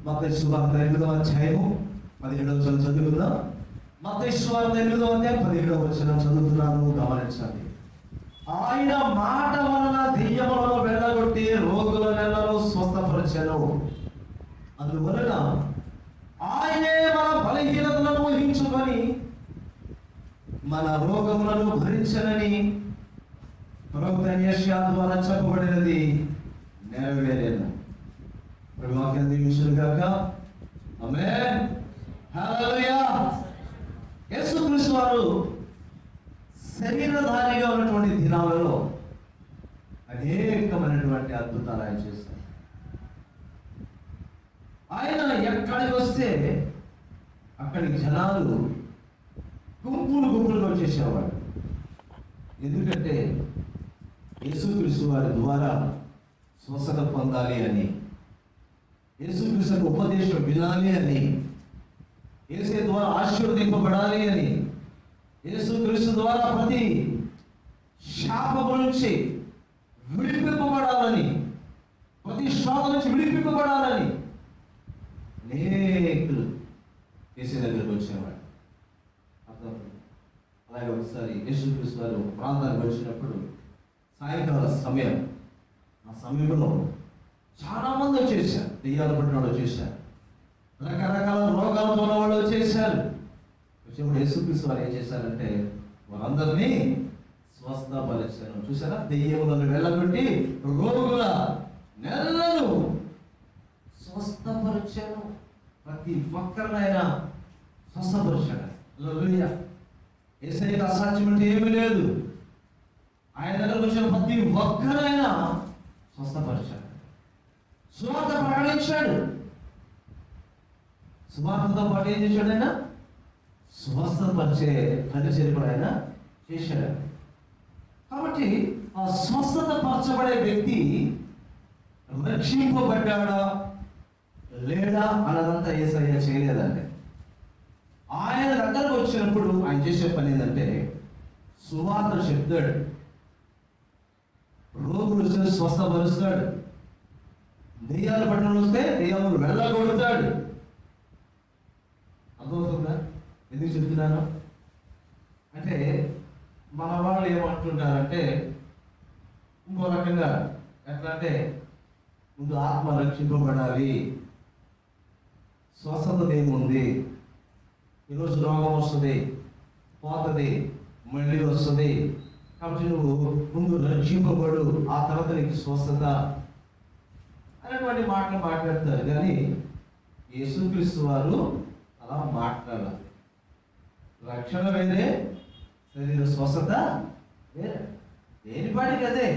మత శుభార్త ఎనిమిదవ అధ్యాయము పదిహేడవ వచనం చదువుకుందాం మత శుభార్త ఎనిమిదవ అధ్యాయం పదిహేడవ వచనం చదువుతున్నాను గమనించండి ఆయన మాట వలన దెయ్యములను వెళ్ళగొట్టి రోగుల నెలలో స్వస్థపరచెను అందువలన ఆయనే మన బలహీనతలను ఊహించుకొని మన రోగములను భరించనని ప్రవక్త యెషయా ద్వారా చెప్పబడినది నెరవేరేను ప్రభు వాక్యం దీవించును గాక ఆమేన్ హల్లెలూయా యేసుక్రీస్తు వారు శరీరధారిగా ఉన్నటువంటి దినాలలో అనేకమైనటువంటి అద్భుతాలు ఆయన చేశారు ఆయన ఎక్కడికి వస్తే అక్కడికి జనాలు గుంపులు గుంపులుగా వచ్చేసేవాడు ఎందుకంటే యేసుక్రీస్తు వారి ద్వారా స్వస్థత పొందాలి అని యేసుక్రీస్తు ఉపదేశం వినాలి అని యేసే ద్వారా ఆశీర్వదింపబడాలి అని యేసుక్రీస్తు ద్వారా ప్రతి శాపము నుంచి విడిపింపబడాలని ప్రతి శోధ నుంచి విడిపింపబడాలని అనేకులు యేసు దగ్గరికి వచ్చేవాడు అర్థమవుతుంది అలాగే ఒకసారి యేసుక్రీస్తు వారు ఒక ప్రాంతానికి వచ్చినప్పుడు సాయంకాల సమయం ఆ సమయంలో చాలా మంది వచ్చేసారు దెయ్యాలు పట్టిన వాళ్ళు వచ్చేసారు రకరకాల రోగాలతో ఉన్న వాళ్ళు వచ్చేసారు వచ్చినప్పుడు యేసుక్రీస్తు వారు ఏం చేశారంటే వారందరినీ స్వస్థపరిచారు చూసారా దెయ్యములను వెళ్ళగొట్టి రోగుల నెలలను స్వస్థపరిచాను ప్రతి ఒక్కరినైనా స్వస్థపరిచాడు హల్లెలూయా ఏసైకి అసాధ్యం అంటే ఏమీ లేదు ఆయన దగ్గరకు వచ్చిన ప్రతి ఒక్కరైనా స్వస్థపరిచాడు సువార్త ప్రకటించాడు సువార్తతో పాటు ఏం చేశాడు ఆయన స్వస్థపరిచే పరిచయం కూడా ఆయన చేశాడు కాబట్టి ఆ స్వస్థత పరచబడే వ్యక్తి రక్షింపబడ్డాడా లేడా అన్నదంతా ఏసయ్య చేయలేదండి ఆయన దగ్గరకు వచ్చినప్పుడు ఆయన చేసే పని ఏంటంటే సువార్త చెప్తాడు రోగులు వస్తే స్వస్థపరుస్తాడు దెయ్యాలు పట్టణం వస్తే దెయ్యాలను వెళ్ళగొడతాడు అర్థమవుతుందా ఎందుకు చెప్తున్నాను అంటే మన వాళ్ళు ఏమంటుంటారంటే ఇంకో రకంగా ఎట్లా అంటే ముందు ఆత్మ రక్షింపబడాలి స్వస్థత ఏముంది ఈరోజు రోగం వస్తుంది పోతుంది మళ్ళీ వస్తుంది కాబట్టి నువ్వు ముందు రక్షింపబడు ఆ తర్వాత నీకు స్వస్థత అనేటువంటి మాటలు మాట్లాడతారు కానీ యేసుక్రీస్తు వారు అలా మాట్లాడాలి రక్షణ వేరే శరీర స్వస్థత వేరే దేని పాటికి అదే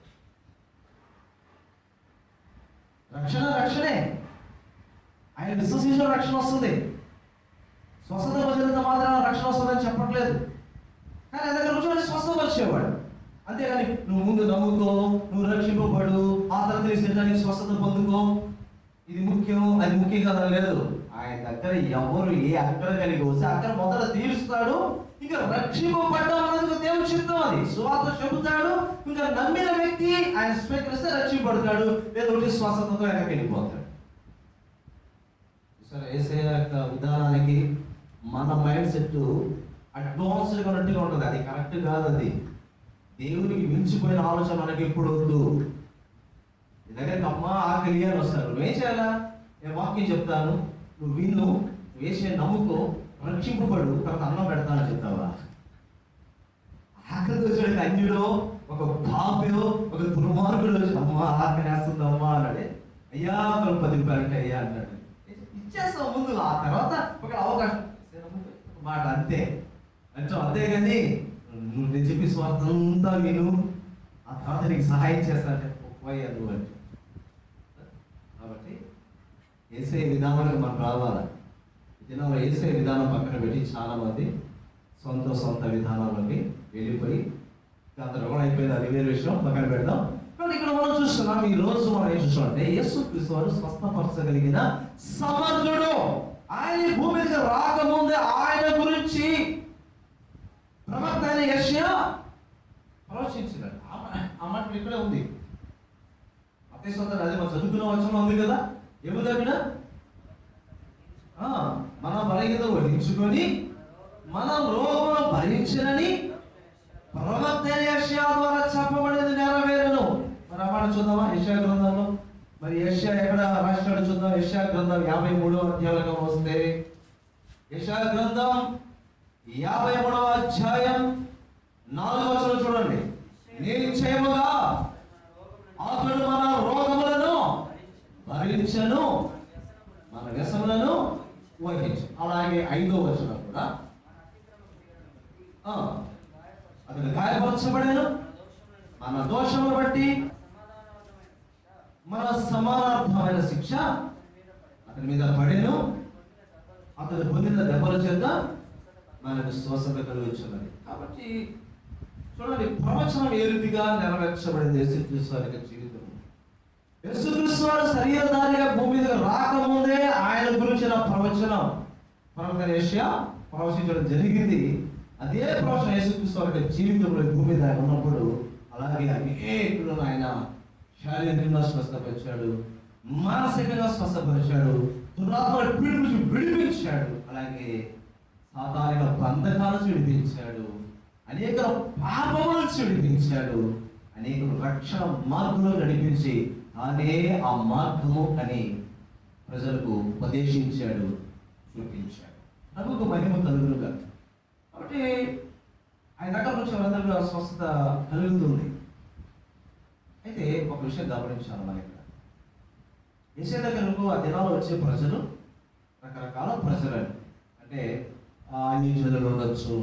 రక్షణ రక్షణే ఆయన విశ్వసించిన రక్షణ వస్తుంది స్వస్థత పొందినంత మాత్రం రక్షణ వస్తుందని చెప్పట్లేదు కానీ ఆయన దగ్గర కూర్చొని స్వస్థపరిచేవాడు అంతేగాని నువ్వు ముందు నమ్ముకో నువ్వు రక్షింపబడు ఆ తర్వాత నీ శరీరానికి స్వస్థత పొందుకో ఇది ముఖ్యం అది ముఖ్యం కదా లేదు ఆయన దగ్గర ఎవరు ఏ అక్కర కలిగి వస్తే అక్కడ మొదట తీరుస్తాడు ఇంకా రక్షింపబడ్డం అన్నది దేవుడు చిత్తం అది సువార్త చెబుతాడు ఇంకా నమ్మిన వ్యక్తి ఆయన స్వీకరిస్తే రక్షింపబడతాడు లేదా ఒకటి స్వస్థతతో వెనక్కి వెళ్ళిపోతాడు సరే ఏసయ్య యొక్క విధానానికి మన మైండ్ సెట్ అడ్వాన్స్డ్గా ఉన్నట్టుగా ఉంటుంది అది కరెక్ట్ కాదు అది దేవునికి మించిపోయిన ఆలోచన మనకి ఎప్పుడు వద్దు నీ దగ్గరికి అమ్మ ఆకలి అని వస్తారు నువ్వేం చేయాలా నేను వాక్యం చెప్తాను నువ్వు విన్ను నువ్వు వేసే నమ్ముకో రక్షింపబడు తర్వాత అన్నం పెడతానని చెప్తావా ఆకలి వచ్చాడు అన్యుడో ఒక పాపో ఒక దుర్మార్గుడు వచ్చి అమ్మ ఆకలి వేస్తుంది అమ్మా అన్నాడే అయ్యా ఒక పది రూపాయలు అంటే అయ్యా అన్నాడు ఇచ్చేస్తాం ముందు ఆ తర్వాత ఒక అవకాశం సరే, ముందు ఒక మాట అంతే అంటే అంతేగాని నువ్వు నేను చెప్పి స్వార్థం అంతా విను ఆ తర్వాత నీకు సహాయం చేస్తానంటే పోయా నువ్వు అంటే కాబట్టి ఏసే విధానానికి మనం రావాలి ఈ దినంలో ఏసే విధానం పక్కన పెట్టి చాలా మంది సొంత సొంత విధానాలకి వెళ్ళిపోయి అందరూ కూడా అయిపోయింది అది వేరే విషయం పక్కన పెడదాం కానీ ఇక్కడ మనం చూస్తున్నాం ఈ రోజు మనం ఏం చూస్తున్నాం అంటే యేసు క్రీస్తు వారు స్వస్థపరచగలిగిన సమర్థుడు ఆయన ఈ భూమి మీద రాకముందే ఆయన గురించి ప్రవక్త అయిన యెషయా ప్రవచించినాడు ఆ మ- ఆ మాట ఇక్కడే ఉంది అతేశ్వత అదే మనం చదువుకున్న వచనం ఉంది కదా ఏమి తగ్గిన ఆ, మన బలహీనత వహించుకొని మన రోగమును భరించనని ప్రవక్త అయిన యెషయా ద్వారా చెప్పబడింది నెరవేరును మరి ఆ మాట చూద్దామా యెషయా గ్రంథంలో మరి యెషయా ఎక్కడ రాష్ట్రాలు చూద్దాం యెషయా గ్రంథం యాభై మూడవ అధ్యాయంలో వస్తే యెషయా గ్రంథం యాభై మూడవ అధ్యాయం నాలుగవ వచనం చూడండి నిశ్చయముగా అతడు మన రోగములను భరించను మన వ్యసనలను వహించు అలాగే ఐదో వచనం కూడా ఆ, అతడు గాయపరచబడాను మన దోషమును బట్టి మన సమానార్థమైన శిక్ష అతని మీద పడేను అతడు పొందిన దెబ్బల చేత మనకు స్వస్థత కలుగుతున్నది కాబట్టి చూడండి ప్రవచనం ఏ రీతిగా నెరవేర్చబడింది యేసుక్రీస్తు వారి యొక్క జీవితం యేసుక్రీస్తు వారు శరీరధారిగా భూమి మీద రాకముందే ఆయన గురించిన ప్రవచనం ప్రవక్త ఏషియా ప్రవచించడం జరిగింది అదే ప్రవచనం యేసుక్రీస్తు వారి యొక్క జీవితంలో ఈ భూమి మీద ఆయన ఉన్నప్పుడు అలాగే అనేకులను ఆయన శారీరకంగా స్వస్థపరిచాడు మానసికంగా స్వస్థపరిచాడు దురాత్మల పీడి నుంచి విడిపించాడు అలాగే సాధారణ బంధకాల నుంచి విడిపించాడు అనేక పాపముల నుంచి విడిపించాడు అనేక రక్షణ మార్గంలో నడిపించి తానే ఆ మార్గము అని ప్రజలకు ఉపదేశించాడు చూపించాడు ప్రభుకు మహిమ కలుగునుగా కాబట్టి ఆయన దగ్గర నుంచి వాళ్ళందరూ కూడా స్వస్థత కలుగుతుంది అయితే ఒక విషయం గమనించాలి మన ఇక్కడ ఏసే దగ్గరకు ఆ దినాలు వచ్చే ప్రజలు రకరకాల ప్రజలు అంటే ఆంగ్లీయులు ఉండొచ్చు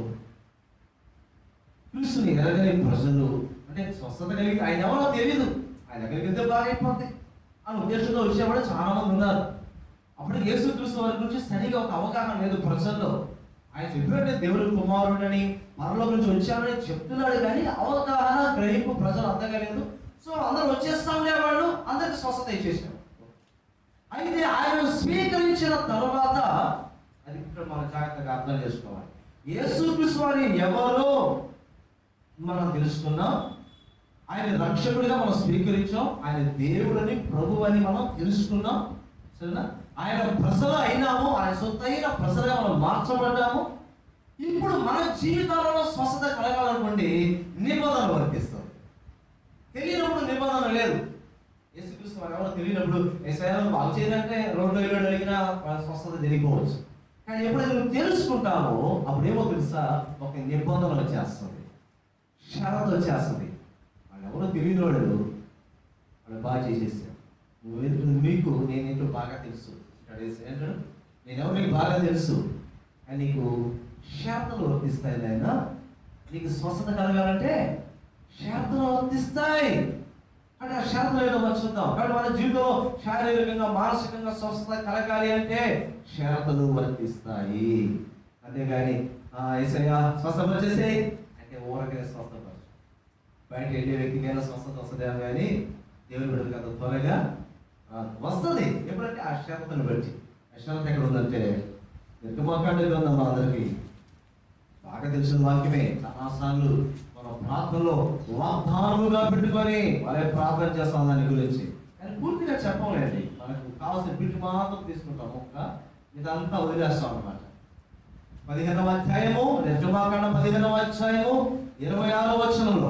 క్రీస్తుని ఎరగని ప్రజలు అంటే స్వస్థత కలిగి ఆయన ఎవరో తెలియదు ఆయన దగ్గరికి వెళ్తే బాగా అయిపోద్ది అని ఉద్దేశంతో వచ్చేవాడు చాలా మంది ఉన్నారు అప్పుడు యేసు క్రీస్తు వారి గురించి సరిగా ఒక అవగాహన లేదు ప్రజల్లో ఆయన చెప్పాడు "నేను దేవుడి కుమారుడని మనలో నుంచి వచ్చానని చెప్తున్నాడు కానీ అవగాహన గ్రహింపు ప్రజలు అందగలేదు సో అందరూ వచ్చేస్తా ఉండేవాళ్ళు అందరికి స్వస్థత ఇచ్చేసాడు అయితే ఆయన స్వీకరించిన తర్వాత అది ఇక్కడ మనం జాగ్రత్తగా అర్థం చేసుకోవాలి యేసుక్రీస్తు వారి ఎవరో మనం తెలుసుకున్నాం ఆయన రక్షకుడిగా మనం స్వీకరించాం ఆయన దేవుడని ప్రభు అని మనం తెలుసుకున్నాం సరేనా ఆయన ప్రజలు అయినాము ఆయన సొత్తైన ప్రజలుగా మనం మార్చబడ్డాము ఇప్పుడు మన జీవితాలలో స్వస్థత కలగాలనుకోండి నిబంధన వర్తిస్తాం తెలియనప్పుడు నిబంధన లేదు యేసుక్రీస్తు వారు ఎవరో తెలియనప్పుడు ఏసయాలు బాగు చేయాలంటే రోడ్డు వెళ్ళి అడిగినా వాళ్ళ స్వస్థత జరిగిపోవచ్చు కానీ ఎప్పుడైతే నువ్వు తెలుసుకుంటావో అప్పుడు ఏమో తెలుసా ఒక నిబంధన వచ్చేస్తుంది షరతు వచ్చేస్తుంది వాళ్ళు ఎవరో తెలియని వాళ్ళు వాళ్ళు బాగా చేసేసారు నువ్వు ఏంటో మీకు నేనేంటో బాగా తెలుసు ఇక్కడ ఏంటంటే నేను ఎవరు నీకు బాగా తెలుసు అని నీకు షరతులు వర్తిస్తాయి నాయన నీకు స్వస్థత కలగాలంటే షరతులు వర్తిస్తాయి అంటే ఆ షరతులు ఏదో మర్చుకుందాం కాబట్టి మన జీవితంలో శారీరకంగా మానసికంగా స్వస్థత కలగాలి అంటే షరతులు వర్తిస్తాయి అంతేగాని ఏసయ్యా స్వస్థపరిచేసే అంటే ఊరకనే స్వస్థపరచు బయట వెళ్ళే వ్యక్తికైనా స్వస్థత వస్తుందేమో కానీ దేవుని బిడ్డలకు అంత త్వరగా ఆ, వస్తుంది ఎప్పుడంటే ఆ షరతును బట్టి ఆ షరత్ ఎక్కడ ఉందంటే నిర్గమాకాండ గ్రంథం అందరికీ బాగా తెలిసిన వాక్యమే చాలాసార్లు మనం ప్రార్థనలో వాగ్దానముగా పెట్టుకొని వాళ్ళే ప్రార్థన చేస్తాం దాని గురించి కానీ పూర్తిగా చెప్పలేండి మనకు కావాల్సిన బిడ్డ మాత్రం తీసుకుంటాం ఒక్క ఇదంతా వదిలేస్తాం అన్నమాట పదిహేనవ అధ్యాయము నిర్గమాకాండ పదిహేనవ అధ్యాయము ఇరవై ఆరో వచనంలో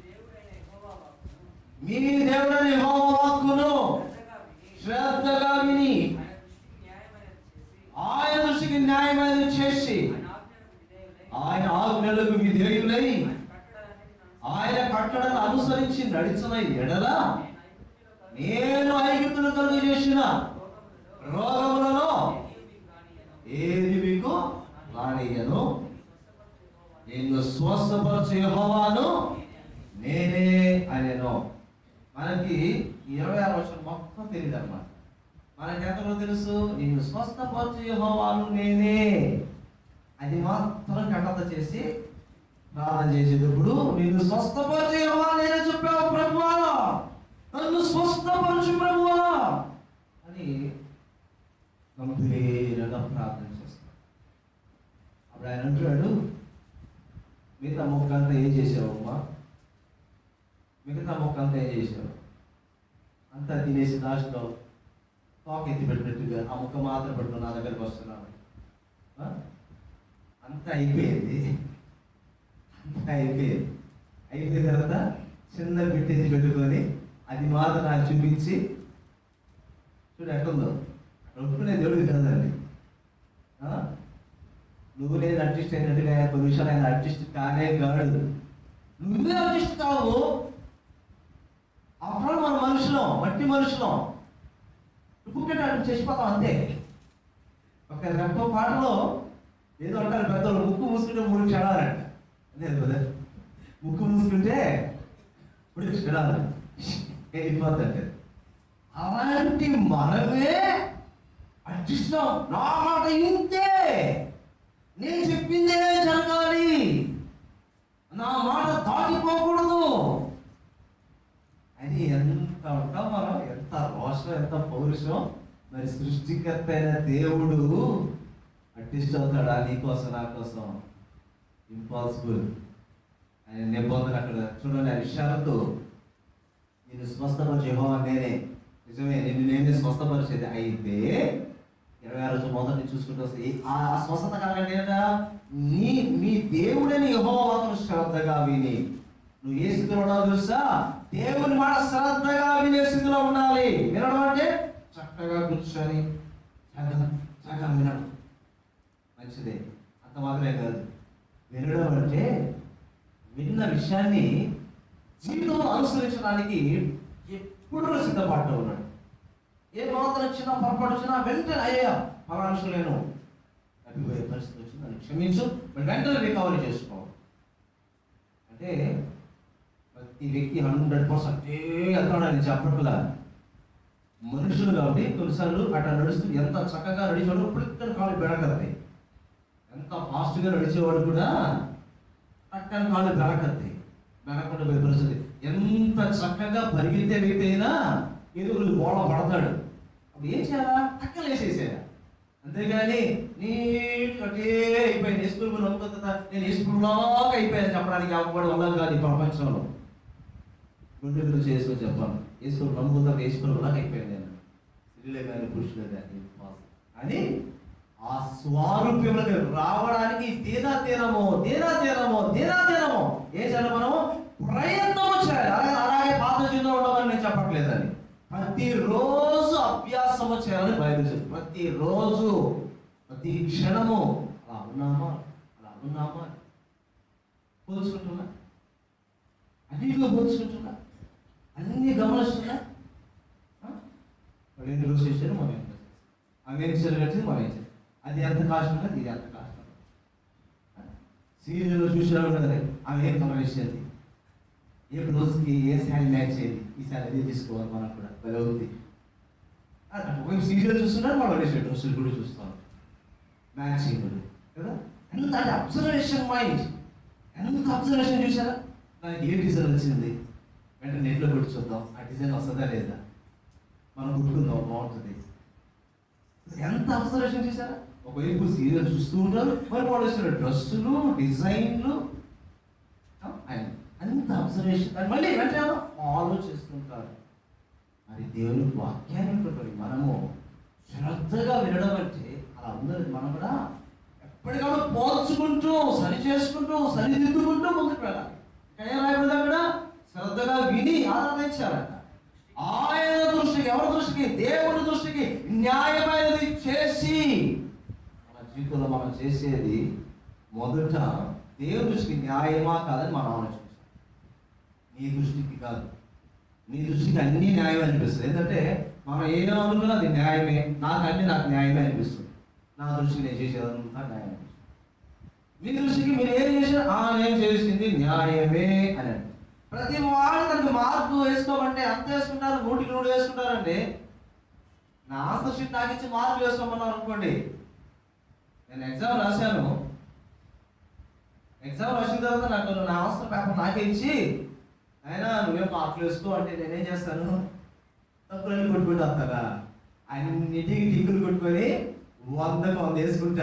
మీ దేవుడైన యెహోవా మీ దేవుడని యెహోవా వాక్కును శ్రద్ధగా విని శ్రద్ధగా విని ఆయన దృష్టికి ఆయన దృష్టికి న్యాయమైనది చేసి న్యాయమైనది చేసి ఆయన ఆజ్ఞలకు ఆయన ఆజ్ఞలకు విధేయులై విధేయులై ఆయన ఆయన కట్టడలన్నిటిని కట్టడను అనుసరించి నడిచిన ఎడల నేను ఐగుప్తులో నేను ఐగుప్తులు కలుగు చేసిన రోగములలో రోగములలో ఏది ఏది మీకు మీకు రానియను నిన్ను స్వస్థపరచు యెహోవాను నేనే అనేను మనకి ఈ ఇరవై ఆరు వచ్చిన మొత్తం తెలియదు అన్నమాట మనకి ఎంతలో తెలుసు నిన్ను స్వస్థపరచు యెహోవాను నేనే అది మాత్రం కట్టత చేసి ప్రార్థన చేసేటప్పుడు నిన్ను స్వస్థపరచు యెహోవా నేనే చెప్పావు ప్రభువా నన్ను స్వస్థపరచు ప్రభువా అని గంభీరంగా ప్రార్థన చేస్తాడు అప్పుడు ఆయన అంటున్నాడు మిగతా మొక్క అంతా ఏం చేసావు అమ్మా మిగతా మొక్క అంతా ఏం చేసావు అంతా తినేసి లాస్ట్లో తోక ఎత్తి పెట్టినట్టుగా ఆ ముక్క మాత్రం పెట్టుకుని నా దగ్గరకు వస్తున్నాను ఆ? అంతా అయిపోయింది అంతా అయిపోయింది అయిపోయిన తర్వాత చిన్న పెట్టేసి పెట్టుకొని అది మాత్రం నాకు చూపించి చూడు ఎట్టుందో ఒప్పుకునే దేవుడు కాదండి ఆ? నువ్వు నేను అడ్జస్ట్ అయినట్టుగా కొన్ని విషయాలు ఆయన అడ్జస్ట్ కానే కాడు నువ్వే అడ్జస్ట్ కావు అప్పుడు మన మనుషులం మట్టి మనుషులం పుట్టేట చచ్చిపోతాం అంతే ఒక రెప్ప పాటలో ఏదో అంటారు పెద్దవాళ్ళు ముక్కు మూసుకుంటే మూడు క్షణాలంట లేదు కదా ముక్కు మూసుకుంటే మూడు క్షణాలు వెళ్ళిపోతుంటే అలాంటి మనమే అడ్జస్ట్ నా మాట ఇంతే నేను చెప్పిందే జరగాలి నా మాట దాటిపోకూడదు అని ఎంత ఉంటాం మనం ఎంత రోషం ఎంత పౌరుషం మరి సృష్టికర్త అయిన దేవుడు అడ్జస్ట్ అవుతాడా నీ కోసం నా కోసం ఇంపాసిబుల్ ఆయన నిబంధన అక్కడ చూడండి ఆ విషయాలతో నేను స్వస్థపరిచే యెహోవా నేనే నిజమే నిన్ను నేనే స్వస్థపరిచేది అయితే ఇరవై ఆరు రోజు మొదటి నుంచి చూసుకుంటూ వస్తే ఈ- ఆ స్వస్థత కలగండి ఏంటా నీ మీ దేవుడని యహోవాను శ్రద్ధగా విని నువ్వు ఏ స్థితిలో ఉన్నావు తెలుసా దేవుని మాట శ్రద్ధగా వినే స్థితిలో ఉండాలి వినడం అంటే చక్కగా కూర్చొని చక్కగా చక్కగా వినడం మంచిదే అంత మాత్రమే కాదు వినడం అంటే విన్న విషయాన్ని జీవితంలో అనుసరించడానికి ఎప్పుడూ సిద్ధపడ్డా ఉన్నాడు ఏ మాత్రం చిన్న పొరపాటు వచ్చినా వెంటనే అయ్యా ఫలానా విషయం నేను తప్పిపోయే పరిస్థితి వచ్చింది నన్ను క్షమించు మరి వెంటనే రికవరీ చేసుకోవాలి అంటే ప్రతి వ్యక్తి హండ్రెడ్ పర్సెంట్ వెళ్తాడని చెప్పట్లా మనుషులు కాబట్టి కొన్నిసార్లు అట్లా నడుస్తూ ఎంత చక్కగా నడిచేవాడు ఇప్పుడు కాళ్ళు బెడకద్దాయి ఎంత ఫాస్ట్గా నడిచేవాడు కూడా పక్కన కాళ్ళు బెడకద్దాయి బెడకుండా పోయే పరిస్థితి ఎంత చక్కగా పరిగెత్తే వ్యక్తి అయినా ఎదురు బోళ పడతాడు అప్పుడు ఏం చేయాలా టక్కలు వేసేసేయాలి అంతేగాని నీ అటే అయిపోయింది స్కూల్ నమ్ముతుందా నేను ఈ స్కూల్ లాగా అయిపోయాను చెప్పడానికి అవ్వడం వల్ల కాదు ఈ ప్రపంచంలో గుండెలు చేసుకొని చెప్పాను ఈశ్వరుడు నమ్ముకుందా ఈశ్వరుడు లాగా అయిపోయాను నేను స్త్రీలే కానీ పురుషులే కానీ అని ఆ స్వారూప్యంలోకి రావడానికి తీరా తీరము తీరా తీరము తీరా తీరము ఏం చేయాలి మనము ప్రయత్నము చేయాలి అలాగే అలాగే పాత జీవితంలో ఉండమని నేను చెప్పట్లేదని ప్రతిరోజు అభ్యాసము చేయాలని బైబిల్ చెప్తుంది ప్రతిరోజు ప్రతి క్షణము అలా ఉన్నామా అలా ఉన్నామా పోల్చుకుంటున్నా అన్నిటిలో పోల్చుకుంటున్నా అన్ని గమనిస్తున్నా ఆ? వాళ్ళు ఎన్ని రోజులు చేశారు మనం ఎంత చేశారు ఆమె ఏం చేశారు కట్టింది మనం ఏం చేశారు అది ఎంత కాస్ట్ ఉన్నది ఇది ఎంత కాస్ట్ ఉన్నది సీరియల్లో చూసినా ఉన్నది ఆమె ఏం గమనించేది ఏ రోజుకి ఏ శారీ మ్యాచ్ అయ్యేది ఈ శారీ అదే తీసుకోవాలి మనకు కూడా భలే ఉంది ఒకవైపు సీరియల్ చూస్తున్నారు వాళ్ళు వేసే డ్రెస్సులు కూడా చూస్తాం మ్యాచింగ్ కూడా కదా ఎంత అబ్జర్వేషన్ మైండ్ ఎంత అబ్జర్వేషన్ చూసారా దానికి ఏ డిజైన్ వచ్చింది వెంటనే నెట్లో పెట్టి చూద్దాం ఆ డిజైన్ వస్తుందా లేదా మనం కుట్టుకుందాం బాగుంటుంది ఎంత అబ్జర్వేషన్ చేశారా ఒకవైపు సీరియల్ చూస్తూ ఉంటారు మరి వాళ్ళు వేసిన డ్రెస్సులు డిజైన్లు ఆయన అంత అబ్జర్వేషన్ దాన్ని మళ్ళీ వెంటనే ఫాలో చేస్తుంటారు మరి దేవుని వాక్యాన్ని ఉంటుంది మనము శ్రద్ధగా వినడం అంటే అలా ఉన్నది మనం కూడా ఎప్పటికప్పుడు పోల్చుకుంటూ సరి చేసుకుంటూ సరిదిద్దుకుంటూ ముందుకు వెళ్ళాలి ఇక్కడ ఏం రాయబడింది అక్కడ శ్రద్ధగా విని ఆరాధించాలంట ఆయన దృష్టికి ఎవరి దృష్టికి దేవుని దృష్టికి న్యాయమైనది చేసి మన జీవితంలో మనం చేసేది మొదట దేవుని దృష్టికి న్యాయమా కాదని మనం ఆలోచించాలి నీ దృష్టికి కాదు నీ దృష్టికి అన్ని న్యాయం అనిపిస్తుంది ఏంటంటే మనం ఏం అనుకున్నా అది న్యాయమే నాకు అన్ని నాకు న్యాయమే అనిపిస్తుంది నా దృష్టికి నేను చేసేదంతా న్యాయం అనిపిస్తుంది మీ దృష్టికి మీరు ఏం చేసినా ఆ నేను చేసింది న్యాయమే అని అంటే ప్రతి వాడు తనకి మార్పు వేసుకోమంటే అంత వేసుకుంటారు నూటికి నూరు వేసుకుంటారండి నా ఆన్సర్ షీట్ నాకు ఇచ్చి మార్కులు వేసుకోమన్నారు అనుకోండి నేను ఎగ్జామ్ రాశాను ఎగ్జామ్ రాసిన తర్వాత నాకు నా ఆన్సర్ పేపర్ నాకే ఇచ్చి ఆయన నువ్వేం మార్కులు వేసుకో అంటే నేనేం చేస్తాను తప్పులన్నీ కొట్టుకుంటూ వస్తానా అన్నిటికి టిక్కులు కొట్టుకొని వందకు వంద వేసుకుంటా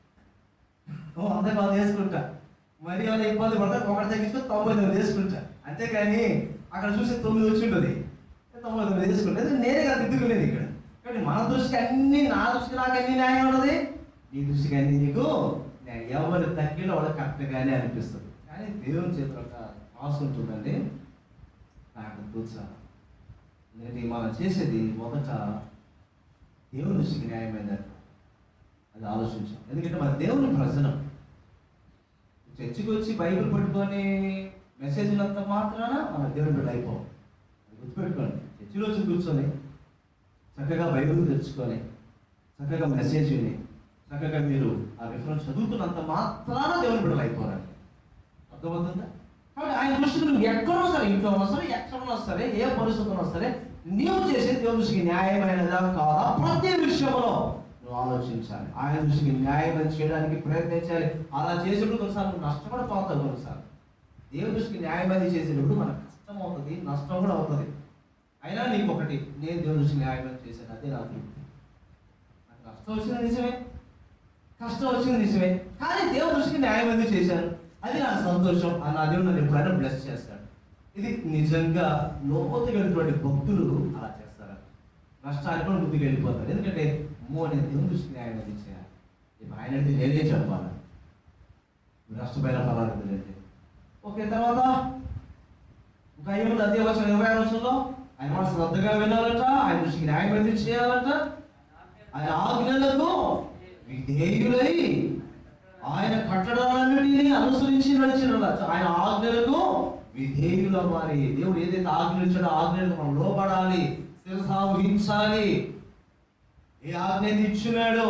వందకు వంద వేసుకుంటా మరి ఏమైనా ఇబ్బంది పడతా ఒకటి తగ్గించుకొని తొంభై తొమ్మిది వేసుకుంటా అంతేకాని అక్కడ చూసి తొమ్మిది వచ్చి ఉంటుంది తొంభై తొమ్మిది వేసుకుంటా అది నేనే కదా దిద్దుకునేది ఇక్కడ ఇక్కడ కానీ మన దృష్టికి అన్ని నా దృష్టికి నాకు అన్ని న్యాయం ఉన్నది నీ దృష్టికి అన్ని నీకు న్యాయం. ఎవరు తగ్గిన వాళ్ళకి కరెక్ట్గానే అనిపిస్తుంది కానీ దేవుని చేతులు ఒక ఆశ ఉంటుందండి నాకు కూర్చో ఎందుకంటే మనం చేసేది మొదట దేవుని దృష్టికి న్యాయమైనది అది ఆలోచించాం ఎందుకంటే మన దేవుని ప్రజనం చర్చికి వచ్చి బైబిల్ పట్టుకొని మెసేజ్ ఉన్నంత మాత్రాన మన దేవుని బిడ్డ అయిపోం అది గుర్తుపెట్టుకోండి చర్చిలో వచ్చి కూర్చొని చక్కగా బైబిల్ తెచ్చుకొని చక్కగా మెసేజ్ విని చక్కగా మీరు ఆ రిఫరెన్స్ చదువుతున్నంత మాత్రాన దేవుని బిడ్డలు అయిపోరండి అర్థమవుతుందా కాబట్టి ఆయన దృష్టికి నువ్వు ఎక్కడో సరే ఇంట్లో ఉన్నా సరే ఎక్కడున్నా సరే ఏ పరిస్థితుల్లో ఉన్నా సరే నీవు చేసే దేవుని దృష్టికి న్యాయమైనదా కాదా ప్రతి విషయంలో నువ్వు ఆలోచించాలి ఆయన దృష్టికి న్యాయం చేయడానికి ప్రయత్నించాలి అలా చేసేప్పుడు కొన్నిసార్లు నువ్వు నష్టపడిపోతావు కొన్నిసార్లు దేవుని దృష్టికి న్యాయమైనది చేసేటప్పుడు మనకు కష్టం అవుతుంది నష్టం కూడా అవుతుంది అయినా నీకు ఒకటి నేను దేవుని దృష్టికి న్యాయమైన చేశాను అదే నాకు తృప్తి. నాకు నష్టం వచ్చింది నిజమే కష్టం వచ్చింది నిజమే కానీ దేవుని దృష్టికి న్యాయం ఎందుకు చేశాను అది నా సంతోషం ఆ నా దేవుడు నన్ను ఎప్పుడైనా బ్లెస్ చేస్తాడు ఇది నిజంగా లోతుగైనటువంటి భక్తులు అలా చేస్తారు నష్టానికి కూడా ముందుకు వెళ్ళిపోతారు ఎందుకంటే అమ్మో నేను దేవుని దృష్టికి న్యాయం ఎందుకు చేయాలి ఇప్పుడు ఆయన అడిగితే నేనే చెప్పాలి నువ్వు నష్టపోయిన పర్వాలేదు లేదు ఓకే తర్వాత ఇంకా ఏముంది అదే వచ్చిన ఇరవై ఆరు వచ్చంలో ఆయన మాట శ్రద్ధగా వినాలట ఆయన దృష్టికి న్యాయం ఎందుకు చేయాలట ఆయన ఆజ్ఞలకు విధేయులై ఆయన కట్టడాలన్నిటిని అనుసరించి నడిచిన ఆయన ఆజ్ఞలకు విధేయుల వారి దేవుడు ఏదైతే ఆజ్ఞలు ఇచ్చాడో ఆ ఆజ్ఞలకు మనం లోపడాలి శిరసా వహించాలి ఏ ఆజ్ఞ అయితే ఇచ్చినాడో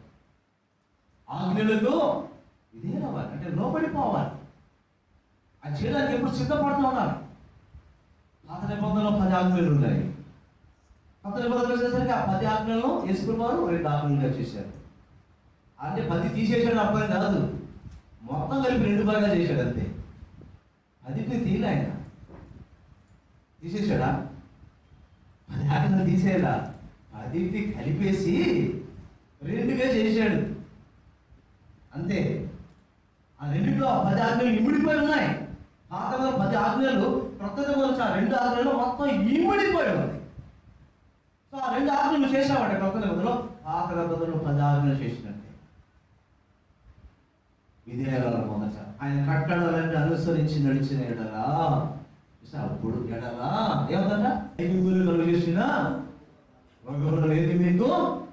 ఆజ్ఞలకు విధేయులవ్వాలి అంటే లోపడిపోవాలి అది చేయడానికి ఎప్పుడు సిద్ధపడుతూ ఉండాలి పాత నిబంధనలో పది ఆజ్ఞలు ఉన్నాయి కొత్త నిబంధనలు వచ్చేసరికి ఆ పది ఆజ్ఞలను యేసుకున్నారు రెండు ఆజ్ఞలుగా చేశారు అంటే పది తీసేసాడు అర్థం కాదు మొత్తం కలిపి రెండు బాగా చేశాడు అంతే పదిని తీయలే ఆయన తీసేశాడా పది ఆజ్ఞలు తీసేలా పదిని కలిపేసి రెండుగా చేశాడు అంతే ఆ రెండిట్లో ఆ పది ఆజ్ఞలు ఇమిడిపోయి ఉన్నాయి పాత నిబంధనలో పది ఆజ్ఞలు కొత్త నిబంధనలో ఆ రెండు ఆజ్ఞలు మొత్తం ఇమిడిపోయి ఉన్నాయి సో ఆ రెండు ఆజ్ఞలు చేసామంటే కొత్త నిబంధనలో పాత నిబంధనలో పది ఆజ్ఞలు చేసినట్టే విధేయాల మొదట ఆయన కట్టడాలన్నీ అనుసరించి నడిచిన ఎడలా చూసా, అప్పుడు ఎడలా ఏమంట ఐదుగురు కలుగు చేసిన ఒకరు ఏది మీకు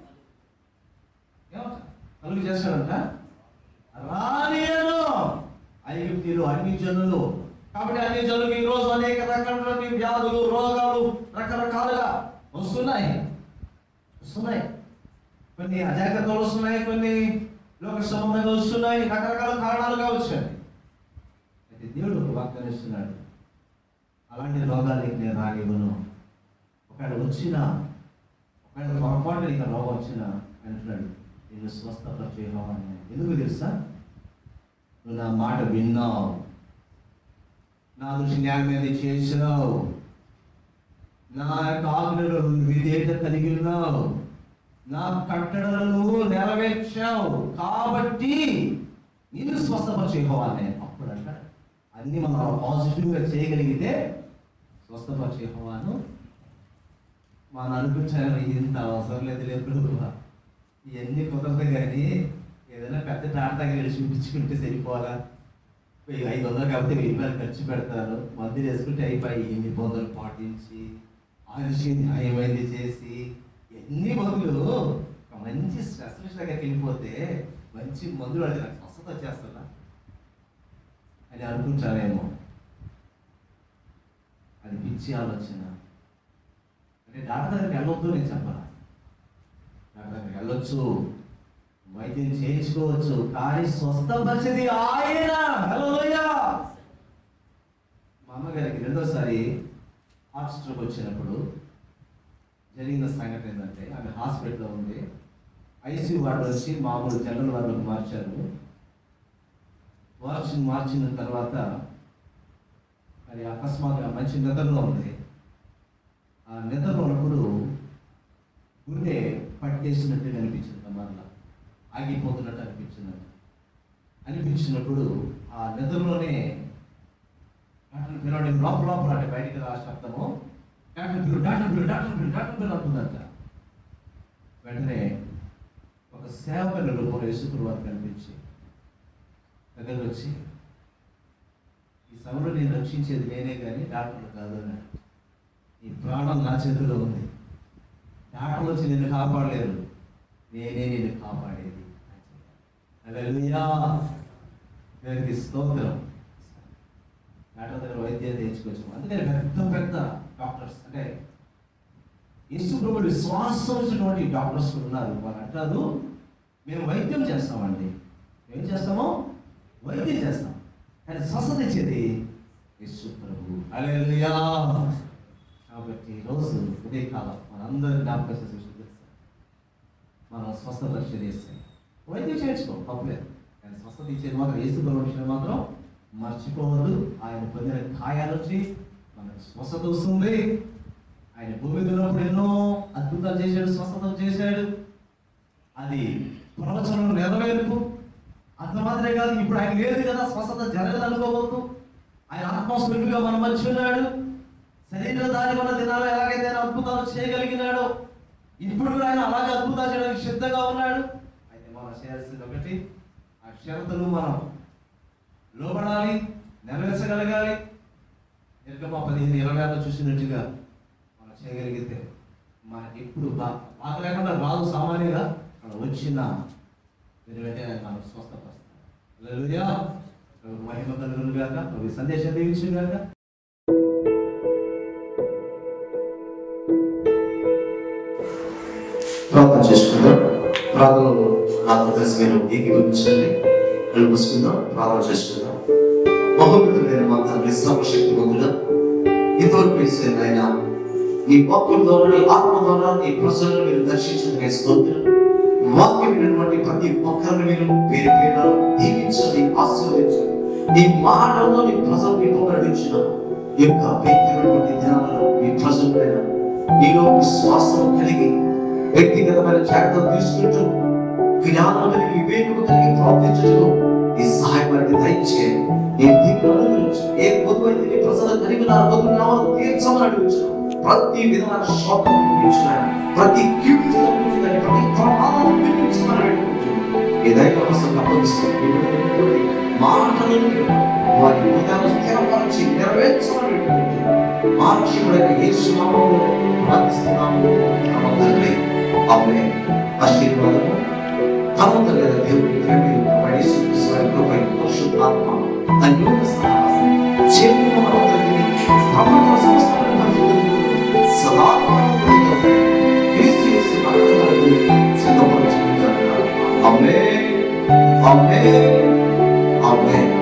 ఏమంట కలుగు చేస్తాడంట రానియను ఐగుప్తీలు అన్ని జనులు కాబట్టి అన్ని జనులు ఈ రోజు అనేక రకాలైన వ్యాధులు రోగాలు రకరకాలుగా వస్తున్నాయి వస్తున్నాయి కొన్ని అజాగ్రత్తలు వస్తున్నాయి కొన్ని లోక సంబంధంగా వస్తున్నాయి రకరకాల కారణాలుగా వచ్చాయి అయితే దేవుడు ఒక వాగ్దానం ఇస్తున్నాడు అలాంటి రోగాలకి నేను రానివ్వను ఒకవేళ వచ్చినా ఒకవేళ పొరపాటు నీకు ఆ రోగం వచ్చినా అంటున్నాడు నేను స్వస్థపరిచేయమని ఎందుకు తెలుసా నువ్వు నా మాట విన్నావు నా దృష్టి న్యాయం మీద చేసావు నా యొక్క ఆజ్ఞలు విధేయత కలిగి ఉన్నావు నా కట్టడలను నెరవేర్చావు కాబట్టి నిన్ను స్వస్థపరిచేయకోవాలి నేను అప్పుడు అంట అన్ని మనం పాజిటివ్గా చేయగలిగితే స్వస్థపరిచేయకోవాను మనం అనుకుంటాను ఇంత అవసరం లేదు లేదు ఇవన్నీ కుదరదు కానీ ఏదైనా పెద్ద డాక్టర్ దగ్గర వెళ్ళి చూపించుకుంటే సరిపోవాలా వెయ్యి ఐదు వందలు కాబట్టి వెయ్యి రూపాయలు ఖర్చు పెడతారు మందులు వేసుకుంటే అయిపోయి ఈ నిబంధనలు పాటించి ఆయుషి న్యాయమైంది చేసి ఎన్ని మందులు ఒక మంచి స్పెషలిస్ట్ దగ్గరికి వెళ్ళిపోతే మంచి మందులు అడిగి నాకు స్వస్థత వచ్చేస్తుందా అని అనుకుంటారేమో అది పిచ్చి ఆలోచన అంటే డాక్టర్ దగ్గరికి వెళ్ళొద్దు నేను చెప్పాలా డాక్టర్ దగ్గరికి వెళ్ళొచ్చు వైద్యం చేయించుకోవచ్చు కానీ స్వస్థపరిచేది ఆయన హల్లెలూయా మా అమ్మగారికి రెండోసారి హార్ట్ స్ట్రోక్ వచ్చినప్పుడు జరిగిన సంఘటన ఏంటంటే ఆమె హాస్పిటల్లో ఉంది ఐసీయూ వార్డు వచ్చి మామూలు జనరల్ వార్డులోకి మార్చారు మార్చి మార్చిన తర్వాత అది అకస్మాత్తుగా మంచి నిద్రలో ఉంది ఆ నిద్రలో ఉన్నప్పుడు గుండె పట్టేసినట్టు అనిపించింది మరలా ఆగిపోతున్నట్టు అనిపించింది అనిపించినప్పుడు ఆ నిద్రలోనే డాక్టర్ పిలవడం లోపల లోపల అంటే బయటికి రా శబ్దము డాక్టర్ పిలు డాక్టర్ పిలు డాక్టర్ పిలు డాక్టర్ పిలు అంటుందంట వెంటనే ఒక సేవకుని రూపంలో యేసుప్రభు కనిపించి దగ్గరకు వచ్చి ఈ సభలో నేను రక్షించేది నేనే కానీ డాక్టర్లు కాదు అన్నాడు ఈ ప్రాణం నా చేతిలో ఉంది డాక్టర్లు వచ్చి నిన్ను కాపాడలేరు నేనే నిన్ను కాపాడేది హల్లెలూయా దేవునికి స్తోత్రం డాక్టర్ దగ్గర వైద్యం తెచ్చుకోవచ్చు అందుకని పెద్ద పెద్ద డాక్టర్స్ అంటే యేసుప్రభుడు విశ్వాసం వచ్చినటువంటి డాక్టర్స్ కూడా ఉన్నారు వాళ్ళు అంటారు మేము వైద్యం చేస్తామండి ఏం చేస్తాము వైద్యం చేస్తాం కానీ స్వస్థత ఇచ్చేది యేసు ప్రభు హల్లెలూయా కాబట్టి ఈరోజు ఉదయకాలం మనందరి జ్ఞాపకం చేసే విషయం తెలుసా? మనం స్వస్థత రక్ష చేస్తాం వైద్యం చేయించుకో తప్పలేదు కానీ స్వస్థత ఇచ్చేది మాత్రం యేసు ప్రభు విషయం మాత్రం మర్చిపోవద్దు ఆయన పొందిన గాయాల నుంచి మనకు స్వస్థత వస్తుంది ఆయన భూమి మీద ఉన్నప్పుడు ఎన్నో అద్భుతాలు చేశాడు స్వస్థత చేశాడు అది ప్రవచనం నెరవేర్పు అంత మాత్రమే కాదు ఇప్పుడు ఆయన లేదు కదా స్వస్థత జరగదు అనుకోవద్దు ఆయన ఆత్మస్వరూపిగా మన మధ్య ఉన్నాడు శరీర దారి మన దినాలు ఎలాగైతే ఆయన అద్భుతాలు చేయగలిగినాడో ఇప్పుడు కూడా ఆయన అలాగే అద్భుతాలు చేయడానికి సిద్ధంగా ఉన్నాడు అయితే మనం చేయాల్సింది ఒకటి ఆ షరతులు మనం లోపడాలి నెరవేర్చగలగాలి నిర్గమ పదిహేను ఇరవై ఆరులో చూసినట్టుగా మనం చేయగలిగితే మనకి ఎప్పుడు బా బాధ లేకుండా రాదు సామాన్యంగా మనం వచ్చిన మీరు వెంటనే మనం స్వస్థపరుస్తాం హల్లెలూయా ప్రభు మహిమ కలుగును గాక ప్రభు సందేశం దీవించును గాక ప్రార్థన చేసుకుందాం ప్రార్థనలో నాతో కలిసి మీరు ఏకీభవించండి కళ్ళు మూసుకుందాం ప్రార్థన చేసుకుందాం మహోన్నతుడైన మా తండ్రి సర్వశక్తి మందుల ఇంతవరకు వేసే నాయన నీ వాక్యం ద్వారా నీ ఆత్మ ద్వారా నీ ప్రజలను మీరు దర్శించడానికి స్తోత్రం వాక్యం వినటువంటి ప్రతి ఒక్కరిని మీరు పేరు పేరు దీవించండి ఆశీర్వదించండి నీ మాటలతో నీ ప్రజలు మీకు ప్రకటించిన ఈ యొక్క వ్యక్తిమైనటువంటి దినాలలో మీ ప్రజలపైన నీలో విశ్వాసం కలిగి వ్యక్తిగతమైన జాగ్రత్తలు తీసుకుంటూ జ్ఞానం కలిగి వివేకము కలిగి ప్రార్థించటం ఈ సహాయపడి దయచేయండి నీ దీవులు అనుగ్రహించు ఏ పొదువైతే నీ ప్రజలు కలిగి నా పొదువు నామను తీర్చమని అడుగుచు ప్రతి విధమైన శోకం గురించిన ప్రతి కీర్తి గురించిన ప్రతి ప్రమాదం గురించమని అడుగుచు ఈ దైవ కోసం అప్పగిస్తుంది మాటలను వారి హృదయాలు స్థిరపరిచి నెరవేర్చమని అడుగుచు మానవుడైన యేసు నామములో ప్రార్థిస్తున్నాము నమ్మ తండ్రి ఆమె ఆశీర్వాదము తమ లేదా దేవుని ప్రేమలు పడేసి స్వయం కృపై పరిశుద్ధాత్మ అన్యోన్య సహవాసం చేరుకున్న మనందరికీ ప్రపంచ సంస్థలను పరిశుద్ధులు సదాకాలం క్రీస్తు యేసు నామములో సిద్ధపరచుకుంటారు ఆమె ఆమె ఆమె